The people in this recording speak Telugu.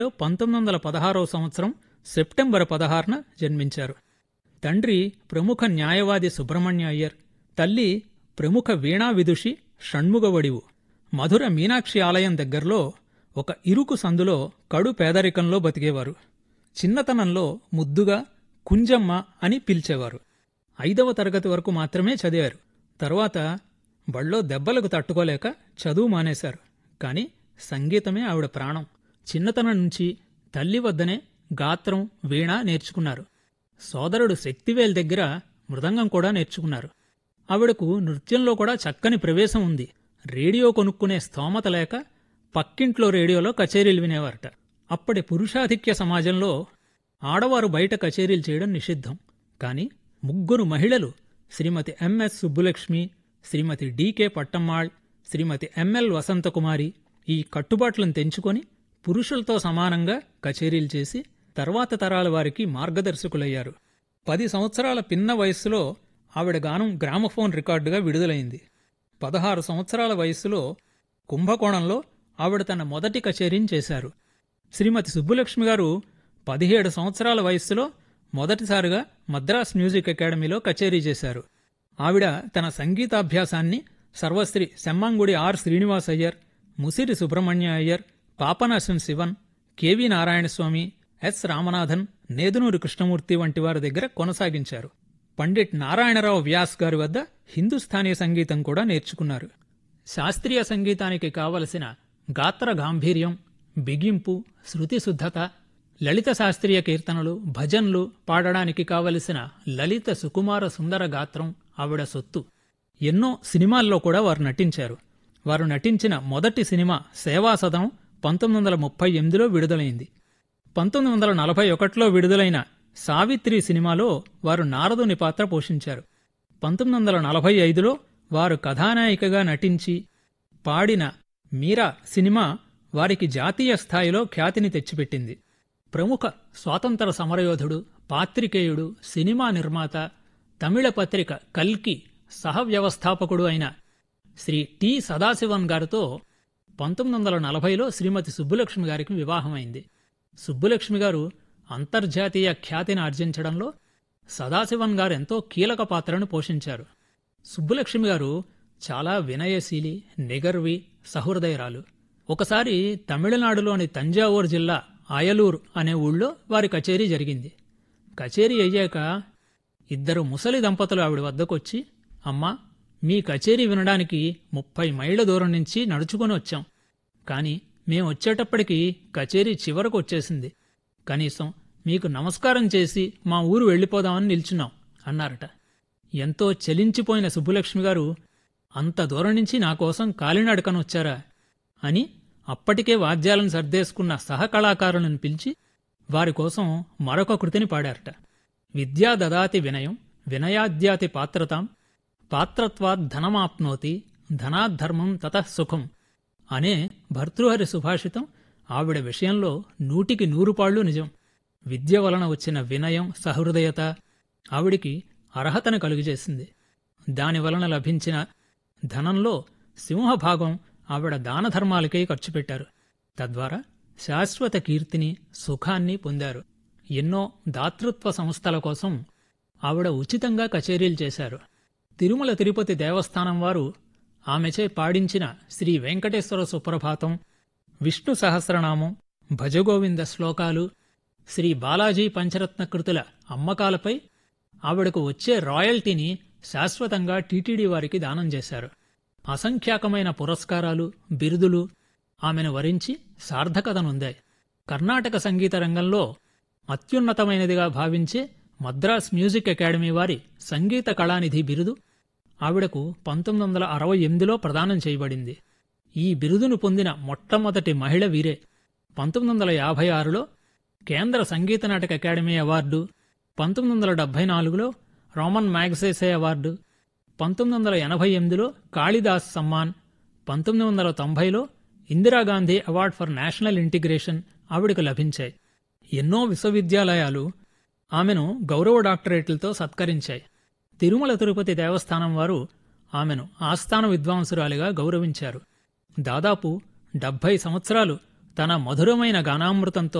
పంతొమ్మిది వందల పదహారవ సంవత్సరం సెప్టెంబర్ పదహారున జన్మించారు తండ్రి ప్రముఖ న్యాయవాది సుబ్రహ్మణ్య అయ్యర్ తల్లి ప్రముఖ వీణా విదుషి షణ్ముగవడివు మధుర మీనాక్షి ఆలయం దగ్గరలో ఒక ఇరుకు సందులో కడు పేదరికంలో బతికేవారు చిన్నతనంలో ముద్దుగా కుంజమ్మ అని పిలిచేవారు ఐదవ తరగతి వరకు మాత్రమే చదివారు తరువాత బళ్ళో దెబ్బలకు తట్టుకోలేక చదువు మానేశారు కాని సంగీతమే ఆవిడ ప్రాణం చిన్నతనం నుంచి తల్లి వద్దనే గాత్రం వీణ నేర్చుకున్నారు సోదరుడు శక్తివేల్ దగ్గర మృదంగం కూడా నేర్చుకున్నారు ఆవిడకు నృత్యంలో కూడా చక్కని ప్రవేశం ఉంది రేడియో కొనుక్కునే స్తోమత లేక పక్కింట్లో రేడియోలో కచేరీలు వినేవారట అప్పటి పురుషాధిక్య సమాజంలో ఆడవారు బయట కచేరీలు చేయడం నిషిద్ధం కాని ముగ్గురు మహిళలు Srimathi MS Subbulakshmi Srimathi DK Pattammal Srimathi ML Vasanthakumari ఈ కట్టుబాట్లను తెంచుకొని పురుషులతో సమానంగా కచేరీలు చేసి తర్వాత తరాల వారికి మార్గదర్శకులయ్యారు పది సంవత్సరాల పిన్న వయస్సులో ఆవిడ గానం గ్రామఫోన్ రికార్డుగా విడుదలైంది పదహారు సంవత్సరాల వయస్సులో కుంభకోణంలో ఆవిడ తన మొదటి కచేరీని చేశారు శ్రీమతి సుబ్బులక్ష్మి గారు పదిహేడు సంవత్సరాల వయస్సులో మొదటిసారిగా మద్రాస్ మ్యూజిక్ అకాడమీలో కచేరీ చేశారు ఆవిడ తన సంగీతాభ్యాసాన్ని Sarvashri Semmangudi R Srinivas Iyer Musiri Subrahmanya Iyer Papanasam Sivan K V Narayanaswamy S Ramanathan Nedunuri Krishnamurthy వంటి వారి దగ్గర కొనసాగించారు పండిట్ నారాయణరావు వ్యాస్ గారి వద్ద హిందుస్థానీ సంగీతం కూడా నేర్చుకున్నారు శాస్త్రీయ సంగీతానికి కావలసిన గాత్ర గాంభీర్యం బిగింపు శృతి శుద్ధత లలిత శాస్త్రీయ కీర్తనలు భజన్లు పాడడానికి కావలసిన లలిత సుకుమార సుందర గాత్రం ఆవిడ సొత్తు ఎన్నో సినిమాల్లో కూడా వారు నటించారు వారు నటించిన మొదటి సినిమా సేవాసదం పంతొమ్మిది వందల ముప్పై ఎనిమిదిలో విడుదలైంది పంతొమ్మిది వందల నలభై ఒకటిలో విడుదలైన సావిత్రి సినిమాలో వారు నారదుని పాత్ర పోషించారు పంతొమ్మిది వందల నలభై ఐదులో వారు కథానాయికగా నటించి పాడిన మీరా సినిమా వారికి జాతీయ స్థాయిలో ఖ్యాతిని తెచ్చిపెట్టింది ప్రముఖ స్వాతంత్ర సమరయోధుడు పాత్రికేయుడు సినిమా నిర్మాత తమిళ పత్రిక కల్కి సహ వ్యవస్థాపకుడు అయిన శ్రీ టి సదాశివన్ గారితో పంతొమ్మిది వందల నలభైలో శ్రీమతి సుబ్బులక్ష్మి గారికి వివాహమైంది సుబ్బులక్ష్మి గారు అంతర్జాతీయ ఖ్యాతిని ఆర్జించడంలో సదాశివన్ గారు ఎంతో కీలక పాత్రను పోషించారు సుబ్బులక్ష్మి గారు చాలా వినయశీలి నిగర్వి సహృదయరాలు ఒకసారి తమిళనాడులోని తంజావూరు జిల్లా ఆయలూరు అనే ఊళ్ళో వారి కచేరీ జరిగింది కచేరీ అయ్యాక ఇద్దరు ముసలి దంపతులు ఆవిడ వద్దకొచ్చి అమ్మా మీ కచేరీ వినడానికి ముప్పై మైళ్ళ దూరం నుంచి నడుచుకొని వచ్చాం కాని మేం వచ్చేటప్పటికి కచేరీ చివరకు వచ్చేసింది కనీసం మీకు నమస్కారం చేసి మా ఊరు వెళ్ళిపోదామని నిల్చున్నాం అన్నారట ఎంతో చలించిపోయిన సుబ్బులక్ష్మి గారు అంత దూరం నుంచి నా కోసం కాలినడకను వచ్చారా అని అప్పటికే వాద్యాలను సర్దేసుకున్న సహకళాకారులను పిలిచి వారి కోసం మరొక కృతిని పాడారట విద్యా దదాతి వినయం వినయాద్యాతి పాత్రతాం పాత్రత్వాద్ ధనమాప్నోతి ధనాద్ధర్మం తతః సుఖం అనే భర్తృహరి సుభాషితం ఆవిడ విషయంలో నూటికి నూరు పాళ్ళు నిజం విద్య వలన వచ్చిన వినయం సహృదయత ఆవిడికి అర్హతను కలుగజేసింది దాని వలన లభించిన ధనంలో సింహభాగం ఆవిడ దానధర్మాలకే ఖర్చు పెట్టారు తద్వారా శాశ్వత కీర్తిని సుఖాన్ని పొందారు ఎన్నో దాతృత్వ సంస్థల కోసం ఆవిడ ఉచితంగా కచేరీలు చేశారు తిరుమల తిరుపతి దేవస్థానం వారు ఆమెచే పాడించిన శ్రీ వెంకటేశ్వర సుప్రభాతం విష్ణు సహస్రనామం భజగోవింద శ్లోకాలు శ్రీ బాలాజీ పంచరత్న కృతుల అమ్మకాలపై ఆవిడకు వచ్చే రాయల్టీని శాశ్వతంగా టీటీడీ వారికి దానం చేశారు అసంఖ్యాకమైన పురస్కారాలు బిరుదులు ఆమెను వరించి సార్థకతనుందాయి కర్ణాటక సంగీత రంగంలో అత్యున్నతమైనదిగా భావించే మద్రాస్ మ్యూజిక్ అకాడమీ వారి సంగీత కళానిధి బిరుదు ఆవిడకు పంతొమ్మిది వందల అరవై ఎనిమిదిలో ప్రదానం చేయబడింది ఈ బిరుదును పొందిన మొట్టమొదటి మహిళ వీరే పంతొమ్మిది వందల యాభై ఆరులో కేంద్ర సంగీత నాటక అకాడమీ అవార్డు పంతొమ్మిది వందల డెబ్బై నాలుగులో రోమన్ మ్యాగ్సెసే అవార్డు పంతొమ్మిది వందల ఎనభై ఎనిమిదిలో కాళిదాస్ సమ్మాన్ పంతొమ్మిది వందల తొంభైలో Indira Gandhi award for national integration ఆవిడకు లభించాయి ఎన్నో విశ్వవిద్యాలయాలు ఆమెను గౌరవ డాక్టరేట్లతో సత్కరించాయి తిరుమల తిరుపతి దేవస్థానం వారు ఆమెను ఆస్థాన విద్వాంసురాలిగా గౌరవించారు దాదాపు డెబ్భై సంవత్సరాలు తన మధురమైన గానామృతంతో